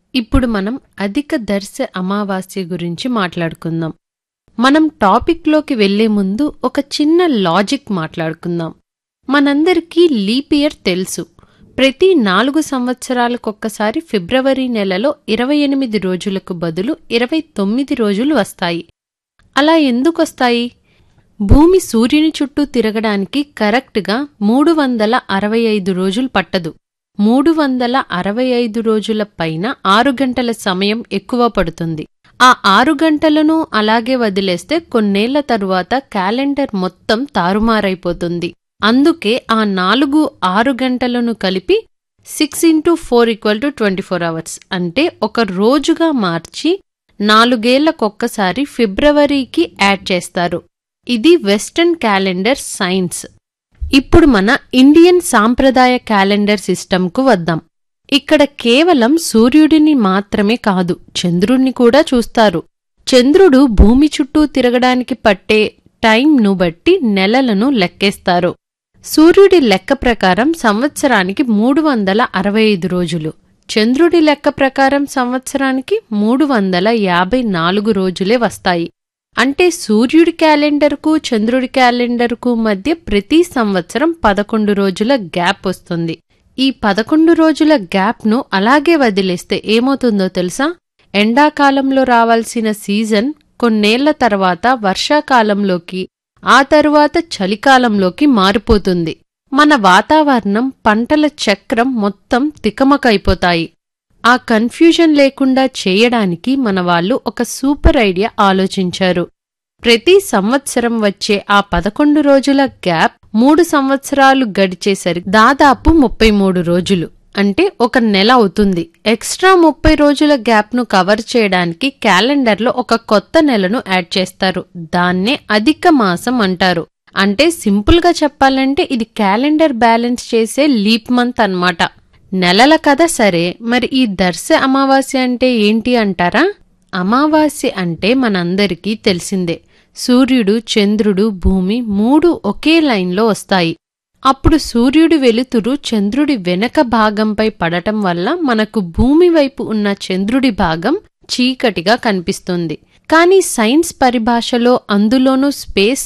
ఇప్పుడు మనం అధిక దర్శ అమావాస్య గురించి మాట్లాడుకుందాం మనం టాపిక్లోకి వెళ్లే ముందు ఒక చిన్న లాజిక్ మాట్లాడుకుందాం మనందరికీ లీప్ ఇయర్ తెలుసు ప్రతి నాలుగు సంవత్సరాలకొక్కసారి ఫిబ్రవరి నెలలో ఇరవై ఎనిమిది రోజులకు బదులు ఇరవై తొమ్మిది రోజులు వస్తాయి అలా ఎందుకొస్తాయి భూమి సూర్యుని చుట్టూ తిరగడానికి కరెక్ట్గా మూడు వందల అరవై ఐదు రోజులు పట్టదు మూడు వందల అరవై ఐదు రోజుల పైన ఆరు గంటల సమయం ఎక్కువ పడుతుంది ఆ ఆరు గంటలను అలాగే వదిలేస్తే కొన్నేళ్ల తరువాత క్యాలెండర్ మొత్తం తారుమారైపోతుంది అందుకే ఆ నాలుగు ఆరు గంటలను కలిపి six into four equal to twenty four hours అంటే ఒక రోజుగా మార్చి నాలుగేళ్లకొక్కసారి ఫిబ్రవరికి యాడ్ చేస్తారు ఇది వెస్టర్న్ క్యాలెండర్ సైన్స్ ఇప్పుడు మన ఇండియన్ సాంప్రదాయ క్యాలెండర్ సిస్టంకు వద్దాం ఇక్కడ కేవలం సూర్యుడిని మాత్రమే కాదు చంద్రుణ్ణి కూడా చూస్తారు చంద్రుడు భూమి చుట్టూ తిరగడానికి పట్టే టైంను బట్టి నెలలను లెక్కేస్తారు సూర్యుడి లెక్క ప్రకారం సంవత్సరానికి మూడు వందల అరవై ఐదు రోజులు చంద్రుడి లెక్క ప్రకారం సంవత్సరానికి మూడు వందల యాభై నాలుగు రోజులే వస్తాయి అంటే సూర్యుడి క్యాలెండర్కు చంద్రుడి క్యాలెండర్కు మధ్య ప్రతి సంవత్సరం పదకొండు రోజుల గ్యాప్ వస్తుంది ఈ పదకొండు రోజుల గ్యాప్ను అలాగే వదిలేస్తే ఏమవుతుందో తెలుసా ఎండాకాలంలో రావాల్సిన సీజన్ కొన్నేళ్ల తర్వాత వర్షాకాలంలోకి ఆ తరువాత చలికాలంలోకి మారిపోతుంది మన వాతావరణం పంటల చక్రం మొత్తం తికమకైపోతాయి ఆ కన్ఫ్యూజన్ లేకుండా చేయడానికి మన వాళ్ళు ఒక సూపర్ ఐడియా ఆలోచించారు ప్రతి సంవత్సరం వచ్చే ఆ పదకొండు రోజుల గ్యాప్ మూడు సంవత్సరాలు గడిచేసరికి దాదాపు ముప్పై మూడు రోజులు అంటే ఒక నెల అవుతుంది ఎక్స్ట్రా ముప్పై రోజుల గ్యాప్ను కవర్ చేయడానికి క్యాలెండర్లో ఒక కొత్త నెలను యాడ్ చేస్తారు దాన్నే అధిక మాసం అంటారు అంటే సింపుల్గా చెప్పాలంటే ఇది క్యాలెండర్ బ్యాలెన్స్ చేసే లీప్ మంత్ అన్నమాట నెలల కథ సరే మరి ఈ దర్శ అమావాస్య అంటే ఏంటి అంటారా అమావాస్య అంటే మనందరికీ తెలిసిందే సూర్యుడు చంద్రుడు భూమి మూడు ఒకే లైన్లో వస్తాయి అప్పుడు సూర్యుడి వెలుతురు చంద్రుడి వెనక భాగంపై పడటం వల్ల మనకు భూమి వైపు ఉన్న చంద్రుడి భాగం చీకటిగా కనిపిస్తుంది కానీ సైన్స్ పరిభాషలో అందులోనూ స్పేస్